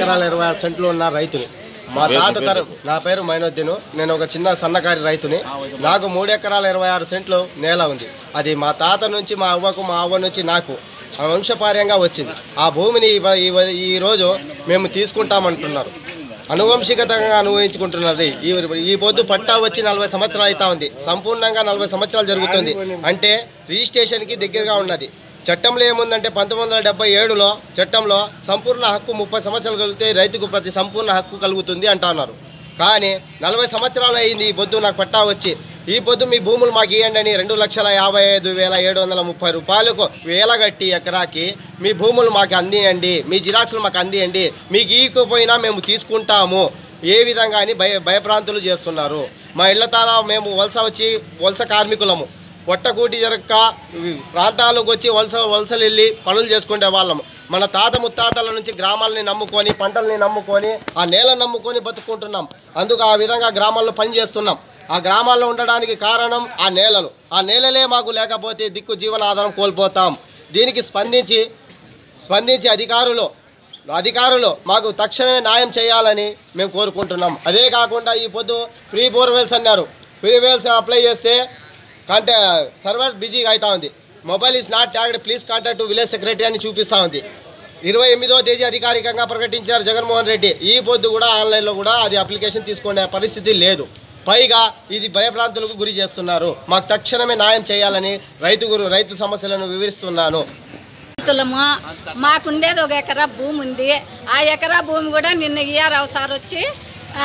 ఎకరాల ఇరవై ఆరు సెంట్లు ఉన్న రైతుని మా తాత తరం నా పేరు మైనోద్దీను నేను ఒక చిన్న సన్నకారి రైతుని నాకు మూడు ఎకరాల ఇరవై ఆరు సెంట్లు నేల ఉంది అది మా తాత నుంచి మా అవ్వకు మా అవ్వ నుంచి నాకు ఆ వంశపార్యంగా వచ్చింది ఆ భూమిని ఇవ- ఇవ- ఈ రోజు మేము తీసుకుంటామంటున్నారు అనువంశికతంగా అనుభవించుకుంటున్నది ఈ ఈ పొద్దు పట్టా వచ్చి నలభై సంవత్సరాలు అవుతా ఉంది సంపూర్ణంగా నలభై సంవత్సరాలు జరుగుతుంది అంటే రిజిస్ట్రేషన్కి దగ్గరగా ఉన్నది చట్టంలో ఏముందంటే పంతొమ్మిది వందల డెబ్బై ఏడులో చట్టంలో సంపూర్ణ హక్కు ముప్పై సంవత్సరాలు కలిగితే రైతుకు ప్రతి సంపూర్ణ హక్కు కలుగుతుంది అంటున్నారు కానీ నలభై సంవత్సరాలు అయింది ఈ పొద్దు నాకు పట్టా వచ్చి ఈ పొద్దు మీ భూములు మాకు ఇవ్వండి అని రెండు లక్షల యాభై ఐదు వేల ఏడు వందల ముప్పై రూపాయలకు వేలగట్టి ఎకరాకి మీ భూములు మాకు అందియండి మీ జిరాక్సులు మాకు అందియండి మీకు ఈకపోయినా మేము తీసుకుంటాము ఏ విధంగా అని భయ భయభ్రాంతులు చేస్తున్నారు మా ఇళ్ల తాలా మేము వలస వచ్చి వలస కార్మికులము పొట్టకూటి జరక్క ప్రాంతాలకు వచ్చి వలస వలసలు వెళ్ళి పనులు చేసుకునే వాళ్ళము మన తాత ముత్తాతల నుంచి గ్రామాలని నమ్ముకొని పంటల్ని నమ్ముకొని ఆ నేలను నమ్ముకొని బతుకుంటున్నాం అందుకు ఆ విధంగా గ్రామాల్లో పని చేస్తున్నాం ఆ గ్రామాల్లో ఉండడానికి కారణం ఆ నేలలు ఆ నేలలే మాకు లేకపోతే దిక్కు జీవనాధారం కోల్పోతాం దీనికి స్పందించి స్పందించి అధికారులు అధికారులు మాకు తక్షణమే న్యాయం చేయాలని మేము కోరుకుంటున్నాం అదే కాకుండా ఈ పొద్దు ఫ్రీ బోర్వెల్స్ అన్నారు ఫ్రీ వెల్స్ అప్లై చేస్తే కంటే సర్వర్ బిజీగా అవుతా ఉంది mobile is not charged please contact village secretary అని చూపిస్తూ ఉంది ఇరవై ఎనిమిదో తేదీ అధికారికంగా ప్రకటించారు జగన్మోహన్ రెడ్డి ఈ పొద్దు కూడా ఆన్లైన్లో కూడా అది అప్లికేషన్ తీసుకునే పరిస్థితి లేదు పైగా ఇది భయభ్రాంతులకు గురి చేస్తున్నారు మాకు తక్షణమే న్యాయం చేయాలని రైతు గురు రైతు సమస్యలను వివరిస్తున్నాను రైతులము మాకుండేది ఒక ఎకరా భూమి ఉంది ఆ ఎకరా భూమి కూడా నిన్న ఇయ్యారావు సార్ వచ్చి ఆ,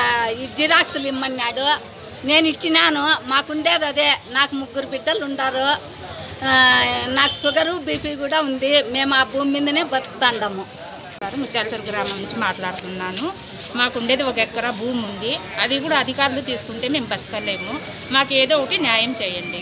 ఈ జిరాక్సులు ఇమ్మన్నాడు నేను ఇచ్చినాను మాకుండేది అదే నాకు ముగ్గురు బిడ్డలు ఉండారు ఆ, నాకు షుగరు బీపీ కూడా ఉంది మేము ఆ భూమి మీదనే బతుకుతాండము గారు ముత్యాలచూరు గ్రామం నుంచి మాట్లాడుతున్నాను మాకు ఉండేది ఒక ఎకరా భూమి ఉంది అది కూడా అధికారులు తీసుకుంటే మేము బతకలేము మాకు ఏదో ఒకటి న్యాయం చేయండి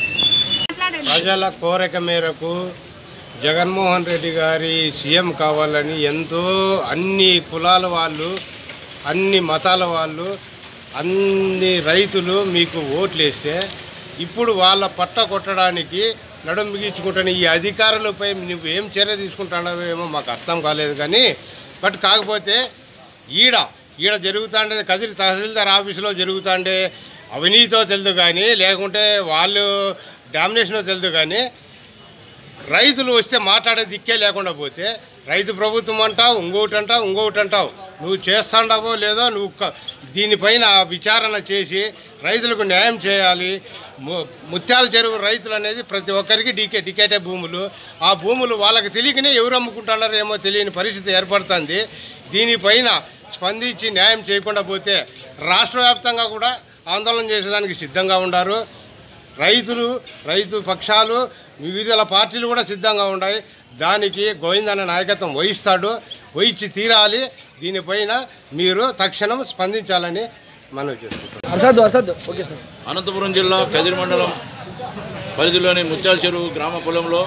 ప్రజల కోరిక మేరకు జగన్మోహన్ రెడ్డి గారి సీఎం కావాలని ఎంతో అన్ని కులాల వాళ్ళు అన్ని మతాల వాళ్ళు అన్ని రైతులు మీకు ఓట్లేస్తే ఇప్పుడు వాళ్ళ పట్ట కొట్టడానికి నడుం బిగించుకుంటున్న ఈ అధికారులపై నువ్వు ఏం చర్య తీసుకుంటున్నావో ఏమో మాకు అర్థం కాలేదు కానీ బట్ కాకపోతే ఈడ ఈడ జరుగుతుండే కదిరి తహసీల్దార్ ఆఫీసులో జరుగుతుండే అవినీతితో తెలుదు కానీ లేకుంటే వాళ్ళు డామినేషనో తెలుదు కానీ రైతులు వస్తే మాట్లాడే దిక్కే లేకుండా పోతే రైతు ప్రభుత్వం అంటావు ఇంకొకటి అంటావు ఇంకొకటి అంటావు నువ్వు చేస్తాండవో లేదో నువ్వు క- దీనిపైన విచారణ చేసి రైతులకు న్యాయం చేయాలి ము- ముత్యాల చెరువు రైతులు అనేది ప్రతి ఒక్కరికి డికే డికేటే భూములు ఆ భూములు వాళ్ళకి తెలియకనే ఎవరు అమ్ముకుంటున్నారో ఏమో తెలియని పరిస్థితి ఏర్పడుతుంది దీనిపైన స్పందించి న్యాయం చేయకుండా పోతే రాష్ట్ర వ్యాప్తంగా కూడా ఆందోళన చేసేదానికి సిద్ధంగా ఉన్నారు రైతులు రైతు పక్షాలు వివిధ పార్టీలు కూడా సిద్ధంగా ఉన్నాయి దానికి గోవిందన్న నాయకత్వం వహిస్తాడు వహించి తీరాలి దీనిపైన మీరు తక్షణం స్పందించాలని మనవి చేసుకుంటాం అరసద్దు అరసద్దు ఓకే సార్ అనంతపురం జిల్లా కదిరి మండలం పరిధిలోని ముత్యాల చెరువు గ్రామ పొలంలో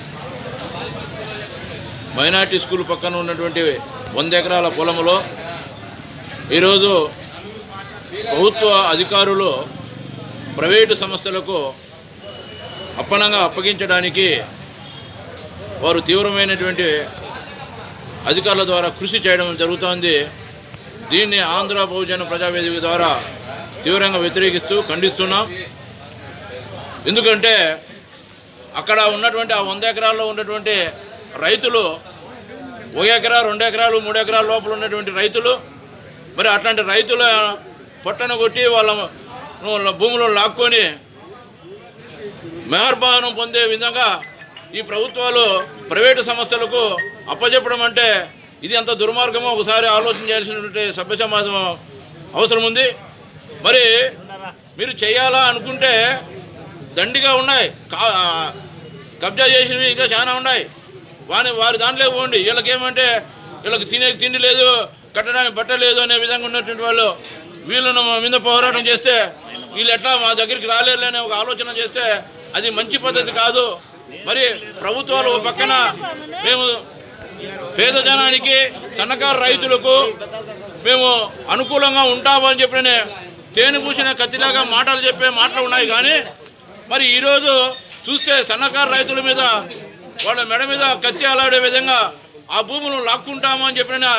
మైనార్టీ స్కూల్ పక్కన ఉన్నటువంటి వంద ఎకరాల పొలంలో ఈరోజు ప్రభుత్వ అధికారులు ప్రైవేటు సంస్థలకు అప్పనంగా అప్పగించడానికి వారు తీవ్రమైనటువంటి అధికారుల ద్వారా కృషి చేయడం జరుగుతోంది దీన్ని ఆంధ్ర బహుజన ప్రజావేదిక ద్వారా తీవ్రంగా వ్యతిరేకిస్తూ ఖండిస్తున్నాం ఎందుకంటే అక్కడ ఉన్నటువంటి ఆ వంద ఎకరాల్లో ఉన్నటువంటి రైతులు ఒక ఎకరా రెండు ఎకరాలు మూడు ఎకరాల లోపల ఉన్నటువంటి రైతులు మరి అట్లాంటి రైతుల పొట్టను కొట్టి వాళ్ళ వాళ్ళ భూములను లాక్కొని మెహర్బానం పొందే విధంగా ఈ ప్రభుత్వాలు ప్రైవేటు సంస్థలకు అప్పచెప్పడం అంటే ఇది ఎంత దుర్మార్గమో ఒకసారి ఆలోచన చేయాల్సినటువంటి సభ్య సమాజం అవసరం ఉంది మరి మీరు చేయాలా అనుకుంటే దండిగా ఉన్నాయి కా- కబ్జా చేసినవి ఇంకా చాలా ఉన్నాయి వాని వారి దాంట్లో పోండి వీళ్ళకేమంటే వీళ్ళకి తినే తిండి లేదు కట్టడానికి బట్ట లేదు అనే విధంగా ఉన్నటువంటి వాళ్ళు వీళ్ళను మా మీద పోరాటం చేస్తే వీళ్ళు ఎట్లా మా దగ్గరికి రాలేరులనే ఒక ఆలోచన చేస్తే అది మంచి పద్ధతి కాదు మరి ప్రభుత్వాలు ఒక పక్కన మేము పేద జనానికి సన్నకారు రైతులకు మేము అనుకూలంగా ఉంటామని చెప్పిన తేనె పూసిన కత్తిలాగా మాటలు చెప్పే మాటలు ఉన్నాయి కానీ మరి ఈరోజు చూస్తే సన్నకారు రైతుల మీద వాళ్ళ మెడ మీద కత్తి అలాడే విధంగా ఆ భూములను లాక్కుంటామని చెప్పిన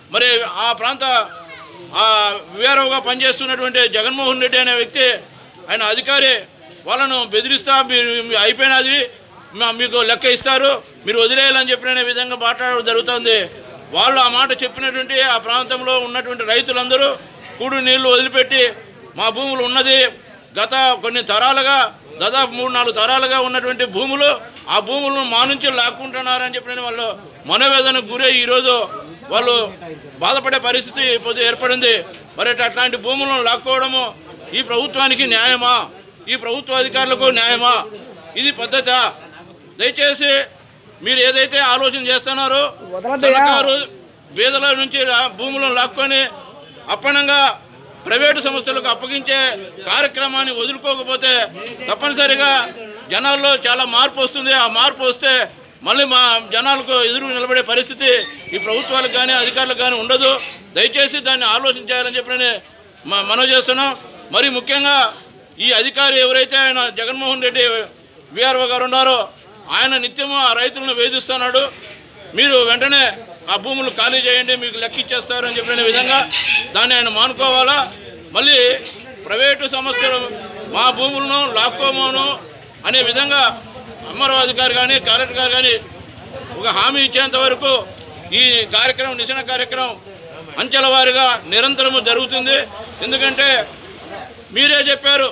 మరి ఆ ప్రాంత ఆ విఆర్ఓగా పనిచేస్తున్నటువంటి జగన్మోహన్ రెడ్డి అనే వ్యక్తి ఆయన అధికారి వాళ్ళను బెదిరిస్తా మీరు మీ- అయిపోయినది మా- మీకు లెక్క ఇస్తారు మీరు వదిలేయాలని చెప్పిన విధంగా మాట్లాడడం జరుగుతుంది వాళ్ళు ఆ మాట చెప్పినటువంటి ఆ ప్రాంతంలో ఉన్నటువంటి రైతులందరూ కూడు నీళ్లు వదిలిపెట్టి మా భూములు ఉన్నది గత కొన్ని తరాలుగా దాదాపు మూడు నాలుగు తరాలుగా ఉన్నటువంటి భూములు ఆ భూములను మా నుంచి లాక్కుంటున్నారని చెప్పిన వాళ్ళు మనోవేదనకు గురై ఈరోజు వాళ్ళు బాధపడే పరిస్థితి ఇప్పుడు ఏర్పడింది మరి అట్లాంటి భూములను లాక్కోవడము ఈ ప్రభుత్వానికి న్యాయమా ఈ ప్రభుత్వ అధికారులకు న్యాయమా ఇది పద్ధత దయచేసి మీరు ఏదైతే ఆలోచన చేస్తున్నారో సర్కారు బీదల నుంచి రా- భూములను లాక్కొని అప్పనంగా ప్రైవేటు సంస్థలకు అప్పగించే కార్యక్రమాన్ని వదులుకోకపోతే తప్పనిసరిగా జనాల్లో చాలా మార్పు వస్తుంది ఆ మార్పు వస్తే మళ్ళీ మా జనాలకు ఎదురు నిలబడే పరిస్థితి ఈ ప్రభుత్వాలకు కానీ అధికారులకు కానీ ఉండదు దయచేసి దాన్ని ఆలోచించాలని చెప్పి మ- మనవి చేస్తున్నాం మరి ముఖ్యంగా ఈ అధికారి ఎవరైతే ఆయన జగన్మోహన్ రెడ్డి విఆర్ఓ గారు ఉన్నారో ఆయన నిత్యము ఆ రైతులను వేధిస్తున్నాడు మీరు వెంటనే ఆ భూములు ఖాళీ చేయండి మీకు లెక్క ఇచ్చేస్తారు అని చెప్పిన విధంగా దాన్ని ఆయన మానుకోవాలా మళ్ళీ ప్రైవేటు సంస్థలు మా భూములను లాక్కోమోను అనే విధంగా అమరావు అధికారి కానీ కలెక్టర్ గారు కానీ ఒక హామీ ఇచ్చేంత వరకు ఈ కార్యక్రమం నిశన కార్యక్రమం అంచెల వారీగా నిరంతరము జరుగుతుంది ఎందుకంటే మీరే చెప్పారు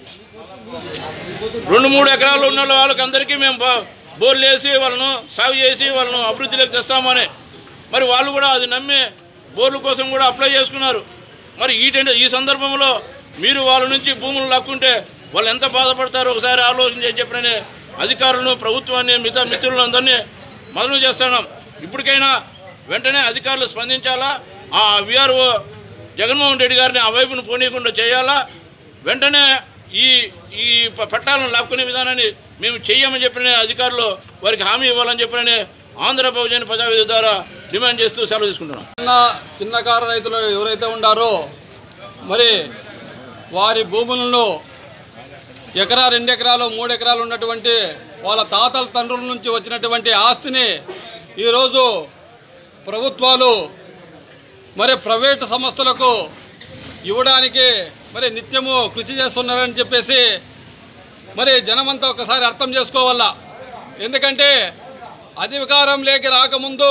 రెండు మూడు ఎకరాలు ఉన్న వాళ్ళకి అందరికీ మేము బా- బోర్లు వేసి వాళ్ళను సాగు చేసి వాళ్ళను అభివృద్ధిలోకి తెస్తామని మరి వాళ్ళు కూడా అది నమ్మి బోర్ల కోసం కూడా అప్లై చేసుకున్నారు మరి ఈ టెండ- ఈ సందర్భంలో మీరు వాళ్ళ నుంచి భూములు లాక్కుంటే వాళ్ళు ఎంత బాధపడతారో ఒకసారి ఆలోచన చేసి చెప్పినని అధికారులను ప్రభుత్వాన్ని మిగతా మిత్రులను అందరినీ మొదలు చేస్తున్నాం ఇప్పటికైనా వెంటనే అధికారులు స్పందించాలా ఆ విఆర్ఓ జగన్మోహన్ రెడ్డి గారిని ఆ వైపును పోనీయకుండా చేయాలా వెంటనే ఈ ఈ ప- పట్టాలను లాక్కునే విధానాన్ని మేము చెయ్యమని చెప్పిన అధికారులు వారికి హామీ ఇవ్వాలని చెప్పిన ఆంధ్ర బహుజన ప్రజావేది ద్వారా డిమాండ్ చేస్తూ సెలవు తీసుకుంటున్నాం చిన్న చిన్నకారు రైతులు ఎవరైతే ఉండారో మరి వారి భూములను ఎకరా రెండు ఎకరాలు మూడు ఎకరాలు ఉన్నటువంటి వాళ్ళ తాతల తండ్రుల నుంచి వచ్చినటువంటి ఆస్తిని ఈరోజు ప్రభుత్వాలు మరి ప్రైవేటు సంస్థలకు ఇవ్వడానికి మరి నిత్యము కృషి చేస్తున్నారని చెప్పేసి మరి జనమంతా ఒకసారి అర్థం చేసుకోవాలా ఎందుకంటే అధికారంలోకి రాకముందు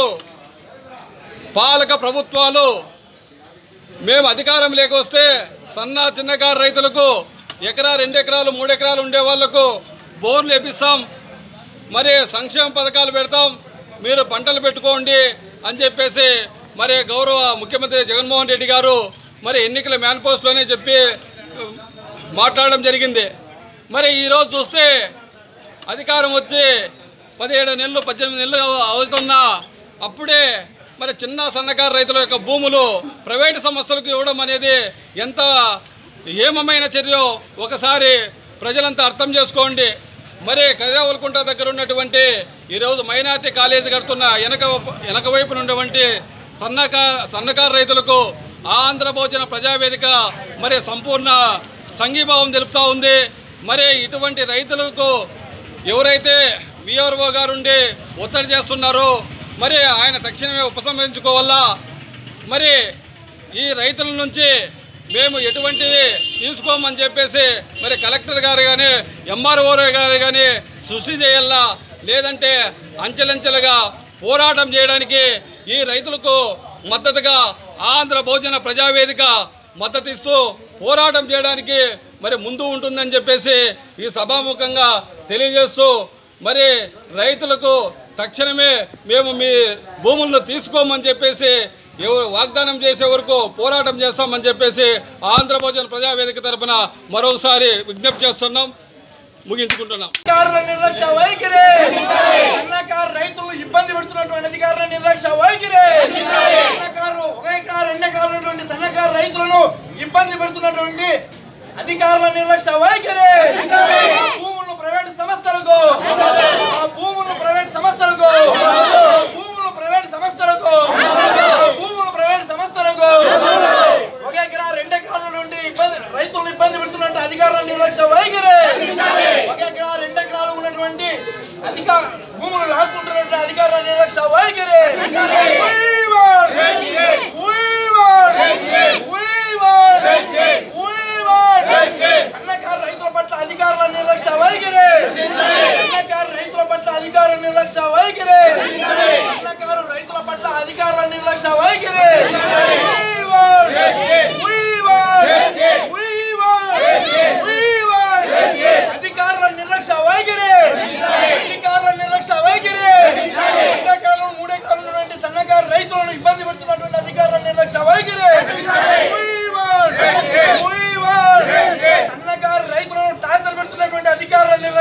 పాలక ప్రభుత్వాలు మేము అధికారం లేకొస్తే సన్న చిన్నకారు రైతులకు ఎకరా రెండు ఎకరాలు మూడు ఎకరాలు ఉండే వాళ్లకు బోర్లు వేపిస్తాం మరి సంక్షేమ పథకాలు పెడతాం మీరు పంటలు పెట్టుకోండి అని చెప్పేసి మరి గౌరవ ముఖ్యమంత్రి జగన్మోహన్ రెడ్డి గారు మరి ఎన్నికల మేనిఫెస్టోలోనే చెప్పి ఉమ్, మాట్లాడడం జరిగింది మరి ఈరోజు చూస్తే అధికారం వచ్చి పదిహేడు నెలలు పద్దెనిమిది నెలలు అవుతున్నా అప్పుడే మరి చిన్న సన్నకారు రైతుల యొక్క భూములు ప్రైవేటు సంస్థలకు ఇవ్వడం అనేది ఎంత ఏమమైన చర్య ఒకసారి ప్రజలంతా అర్థం చేసుకోండి మరి కర్యావలకుంట దగ్గర ఉన్నటువంటి ఈరోజు మైనార్టీ కాలేజీ కడుతున్న వెనక వెనక వైపున ఉన్నటువంటి సన్నకారు సన్నకారు రైతులకు ఆంధ్ర భోజన ప్రజావేదిక మరి సంపూర్ణ సంఘీభావం తెలుపుతూ ఉంది మరి ఇటువంటి రైతులకు ఎవరైతే విఆర్ఓ గారు ఉండి ఒత్తిడి చేస్తున్నారో మరి ఆయన తక్షణమే ఉపసంహరించుకోవాలా మరి ఈ రైతుల నుంచి మేము ఎటువంటివి తీసుకోమని చెప్పేసి మరి కలెక్టర్ గారు కానీ ఎంఆర్ఓ గారు కానీ సృష్టి చేయాలా లేదంటే అంచెలంచెలుగా పోరాటం చేయడానికి ఈ రైతులకు మద్దతుగా ఆంధ్ర భోజన ప్రజావేదిక మద్దతు ఇస్తూ పోరాటం చేయడానికి మరి ముందు ఉంటుందని చెప్పేసి ఈ సభాముఖంగా తెలియజేస్తూ మరి రైతులకు తక్షణమే మేము మీ భూములను తీసుకోమని చెప్పేసి ఎవరు వాగ్దానం చేసే వరకు పోరాటం చేస్తామని చెప్పేసి ఆంధ్ర భోజన ప్రజావేదిక తరపున మరోసారి విజ్ఞప్తి చేస్తున్నాం ముగించుకుంటున్నాం అధికారుల నిర్లక్ష్య వైఖరి సన్నకారు రైతులను ఇబ్బంది పెడుతున్నటువంటి అధికారుల నిర్లక్ష్య వైఖరి సన్నకారు ఒక ఎకరా రెండు ఎకరాలు ఉన్నటువంటి సన్నకారు రైతులను ఇబ్బంది పెడుతున్నటువంటి అధికారుల నిర్లక్ష్య వైఖరి ఆ భూములను ప్రైవేట్ సంస్థలకు ఆ భూములను ప్రైవేట్ సంస్థలకు ఆ భూములను ప్రైవేట్ సంస్థలకు ఆ భూములను ప్రైవేట్ సంస్థలకు ఒక ఎకరా రెండు ఎకరాల నుండి ఇబ్బంది రైతులను ఇబ్బంది పెడుతున్నట్టు అధికారుల నిర్లక్ష్య వైఖరి ఒక ఎకరా రెండు ఎకరాలు ఉన్నటువంటి అధిక భూములు లాక్కుంటున్నట్టు అధికారుల నిర్లక్ష్య వైఖరి We want-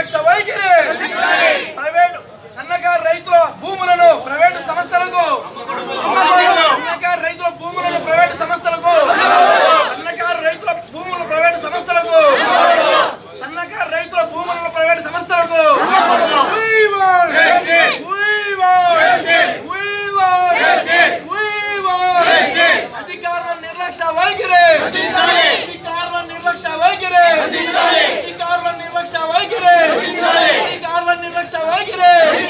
నిర్లక్ష్య వైఖరి ప్రైవేటు సన్నకారు రైతుల భూములను ప్రైవేటు సంస్థలకు సన్నకారు రైతుల భూములను ప్రైవేటు సంస్థలకు సన్నకారు రైతుల భూములను ప్రైవేటు సంస్థలకు సన్నకారు రైతుల భూములను ప్రైవేటు సంస్థలకు We want! We want! We want! We want! అధికారుల నిర్లక్ష్య వైఖరి అధికారుల నిర్లక్ష్య వైఖరి అధికారుల నిర్లక్ష్య వైఖరి అధికారుల నిర్లక్ష్య వైఖరి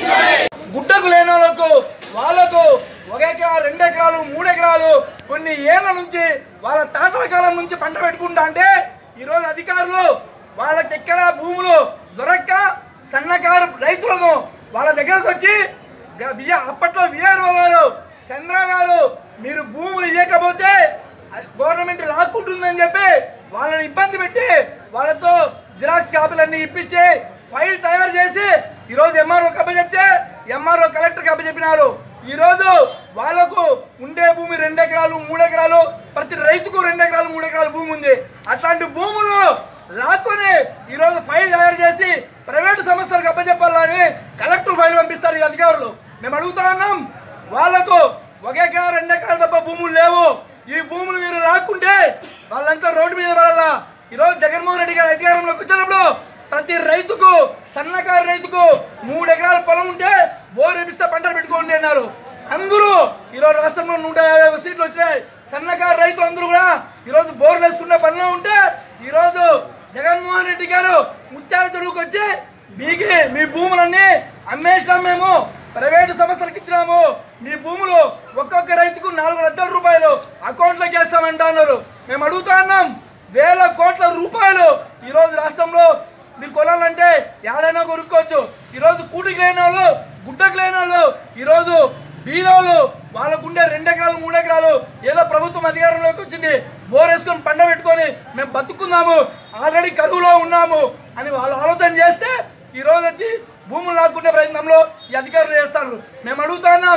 గుట్టకు లేని వాళ్ళకు వాళ్ళకు ఒక ఎకరా రెండు ఎకరాలు మూడు ఎకరాలు కొన్ని ఏళ్ల నుంచి వాళ్ళ తాతల కాలం నుంచి పంట పెట్టుకుంటా అంటే ఈరోజు అధికారులు వాళ్ళకి ఎక్కడ భూములు దొరక్క సన్నకారు రైతులను వాళ్ళ దగ్గరకు వచ్చి గ- వియ అప్పట్లో విఆర్ఓ గారు చంద్ర గారు మీరు భూములు ఇవ్వకపోతే గవర్నమెంట్ లాక్కుంటుందని చెప్పి వాళ్ళని ఇబ్బంది పెట్టి వాళ్ళతో జిరాక్స్ కాపీలన్నీ ఇప్పించి ఫైల్ తయారు చేసి ఈరోజు ఎంఆర్ఓ చెప్తే ఎంఆర్ఓ కలెక్టర్ చెప్పినారు ఈరోజు వాళ్ళకు ఉండే భూమి రెండు ఎకరాలు మూడు ఎకరాలు ప్రతి రైతుకు రెండు ఎకరాలు మూడు ఎకరాలు భూమి ఉంది అట్లాంటి భూములు లాక్కొని ఈరోజు ఫైల్ తయారు చేసి ప్రైవేటు సంస్థలకు అప్పచెప్పాలని కలెక్టర్ ఫైల్ పంపిస్తారు ఈ అధికారులు మేము అడుగుతా ఉన్నాం వాళ్ళకు ఒక ఎకరా రెండు ఎకరాల తప్ప భూములు లేవు ఈ భూములు మీరు లాక్కుంటే వాళ్ళంతా రోడ్డు మీద రావాలా ఈరోజు జగన్మోహన్ రెడ్డి గారు అధికారంలోకి వచ్చినప్పుడు ప్రతి రైతుకు సన్నకారు రైతుకు మూడు ఎకరాల పొలం ఉంటే బోర్ వేపిస్తే పంటలు పెట్టుకోండి అన్నారు అందరూ ఈరోజు రాష్ట్రంలో నూట యాభై ఒక సీట్లు వచ్చినాయి సన్నకారు రైతులు అందరూ కూడా ఈరోజు బోర్లు వేసుకునే పనిలో ఉంటే ఈరోజు జగన్మోహన్ రెడ్డి గారు ముత్యాల చెరువుకు వచ్చి మీకి మీ భూములన్నీ అమ్మేసినాం మేము ప్రైవేటు సంస్థలకు ఇచ్చినాము మీ భూములు ఒక్కొక్క రైతుకు నాలుగు లక్షల రూపాయలు అకౌంట్లోకి వేస్తామంటున్నారు మేము అడుగుతా ఉన్నాం వేల కోట్ల రూపాయలు ఈరోజు రాష్ట్రంలో మీరు కొనాలంటే ఏడైనా కొనుక్కోవచ్చు ఈరోజు కూటికి లేని వాళ్ళు గుడ్డకు లేని వాళ్ళు ఈరోజు బీదోళ్ళు వాళ్ళకుండే రెండు ఎకరాలు మూడు ఎకరాలు ఏదో ప్రభుత్వం అధికారంలోకి వచ్చింది బోర్ వేసుకొని పండ పెట్టుకొని మేము బతుకున్నాము ఆల్రెడీ కరువులో ఉన్నాము అని వాళ్ళు ఆలోచన చేస్తే ఈరోజు వచ్చి భూములు లాక్కుంటే ప్రయత్నంలో ఈ అధికారులు చేస్తారు మేము అడుగుతున్నాం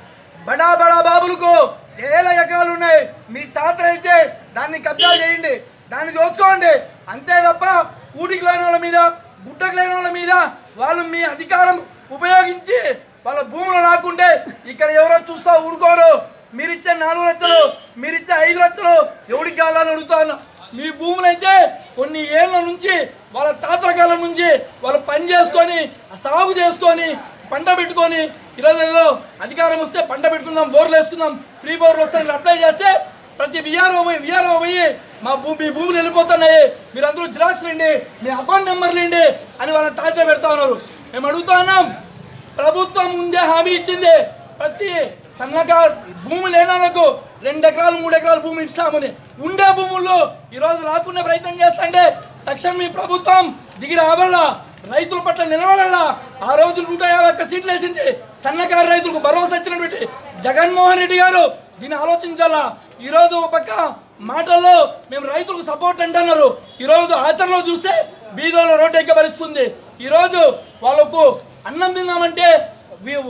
బడా బడా బాబులకు వేల ఎకరాలు ఉన్నాయి మీ చాత్ర అయితే దాన్ని కబ్జా చేయండి దాన్ని దోచుకోండి అంతే తప్ప కూటికి లేని వాళ్ళ మీద గుట్టకు లేని వాళ్ళ మీద వాళ్ళు మీ అధికారం ఉపయోగించి వాళ్ళ భూములు రాకుంటే ఇక్కడ ఎవరో చూస్తా ఊరుకోరు మీరిచ్చే నాలుగు లక్షలు మీరిచ్చే ఐదు లక్షలు ఎవరికి కావాలని అడుగుతాను మీ భూములు అయితే కొన్ని ఏళ్ళ నుంచి వాళ్ళ తాతల కాలం నుంచి వాళ్ళు పని చేసుకొని సాగు చేసుకొని పంట పెట్టుకొని ఈరోజు ఏదో అధికారం వస్తే పంట పెట్టుకుందాం బోర్లు వేసుకుందాం ఫ్రీ బోర్లు వస్తే అప్లై చేస్తే ప్రతి విఆర్ఓ పోయి విఆర్ఓ పోయి మా భూ మీ భూములు వెళ్ళిపోతున్నాయి మీరు అందరూ జిరాక్స్ లేండి మీ అకౌంట్ నెంబర్లు లేండి అని వాళ్ళని టార్చర్ పెడతా ఉన్నారు మేము అడుగుతా ఉన్నాం ప్రభుత్వం ముందే హామీ ఇచ్చింది ప్రతి సన్నగా భూమి లేని వాళ్ళకు రెండు ఎకరాలు మూడు ఎకరాలు భూమి ఇస్తామని ఉండే భూముల్లో ఈరోజు రాకుండా ప్రయత్నం చేస్తుంటే తక్షణం మీ ప్రభుత్వం దిగి రావాలా రైతుల పట్ల నిలబడాలా ఆ రోజు నూట యాభై ఒక్క సీట్లు వేసింది సన్నకారు రైతులకు భరోసా ఇచ్చినటువంటి జగన్మోహన్ రెడ్డి గారు దీన్ని ఆలోచించాలా ఈరోజు ఒక పక్క మాటల్లో మేము రైతులకు సపోర్ట్ అంటున్నారు ఈరోజు ఆచరణలో చూస్తే బీదోలో రోడ్డు ఎక్కబరుస్తుంది ఈరోజు వాళ్ళకు అన్నం తిందామంటే వీ-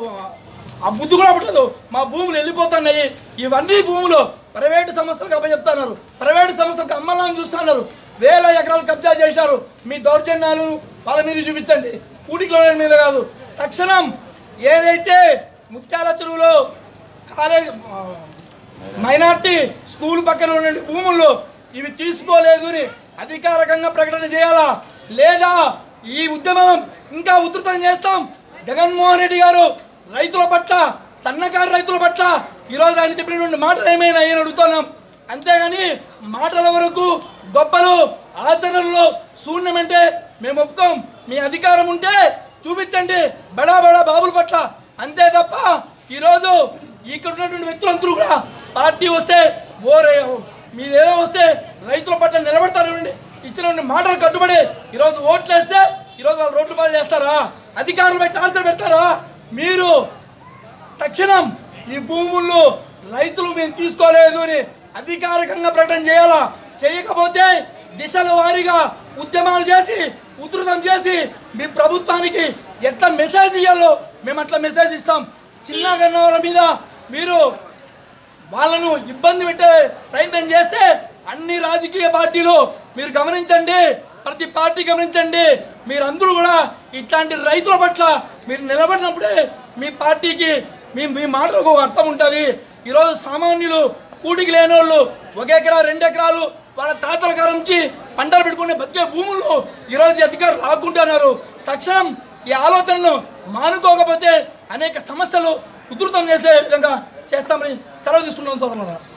ఆ బుద్ధి కూడా పట్టదు మా భూములు వెళ్ళిపోతున్నాయి ఇవన్నీ భూములు ప్రైవేటు సంస్థలకు అప్పచెప్తున్నారు ప్రైవేటు సంస్థలకు అమ్మాలని చూస్తున్నారు వేల ఎకరాలు కబ్జా చేశారు మీ దౌర్జన్యాలు వాళ్ళ మీద చూపించండి కూటికి మీద కాదు తక్షణం ఏదైతే ముత్యాల చెరువులో కాలేజ్ మైనార్టీ స్కూల్ పక్కన ఉన్న భూముల్లో ఇవి తీసుకోలేదు అని అధికారికంగా ప్రకటన చేయాలా లేదా ఈ ఉద్యమం ఇంకా ఉధృతం చేస్తాం జగన్మోహన్ రెడ్డి గారు రైతుల పట్ల సన్నకారు రైతుల పట్ల ఈరోజు ఆయన చెప్పినటువంటి మాటలు ఏమైనా అని అడుగుతున్నాం అంతేగాని మాటల వరకు గొప్పలు ఆచరణలో శూన్యమంటే మేము ఒప్పుకోం మీ అధికారం ఉంటే చూపించండి బడా బడా బాబుల పట్ల అంతే తప్ప ఈరోజు ఇక్కడ ఉన్నటువంటి వ్యక్తులందరూ కూడా పార్టీ వస్తే ఓరే మీరేదో వస్తే రైతుల పట్ల నిలబడతారండి ఇచ్చినటువంటి మాటలు కట్టుబడి ఈరోజు ఓట్లు వేస్తే ఈరోజు వాళ్ళు రోడ్డు పాలు చేస్తారా అధికారులు పెట్టి టార్చర్ పెడతారా మీరు తక్షణం ఈ భూముల్లో రైతులు మేము తీసుకోలేదు అని అధికారికంగా ప్రకటన చేయాలా చేయకపోతే దిశల వారీగా ఉద్యమాలు చేసి ఉధృతం చేసి మీ ప్రభుత్వానికి ఎట్లా మెసేజ్ ఇవ్వాలో మేము అట్లా మెసేజ్ ఇస్తాం చిన్న గన్నవాళ్ళ మీద మీరు వాళ్ళను ఇబ్బంది పెట్టే ప్రయత్నం చేస్తే అన్ని రాజకీయ పార్టీలు మీరు గమనించండి ప్రతి పార్టీ గమనించండి మీరందరూ కూడా ఇట్లాంటి రైతుల పట్ల మీరు నిలబడినప్పుడే మీ పార్టీకి మీ మీ మాటలకు ఒక అర్థం ఉంటుంది ఈరోజు సామాన్యులు కూటికి లేని వాళ్ళు ఒక ఎకరా రెండు ఎకరాలు వాళ్ళ తాతల కాలం నుంచి పంటలు పెట్టుకునే బతికే భూములు ఈరోజు ఈ అధికారులు లాక్కుంటున్నారు తక్షణం ఈ ఆలోచనలు మానుకోకపోతే అనేక సమస్యలు ఉధృతం చేసే విధంగా చేస్తామని సెలవు తీసుకున్నాం సోదరులారా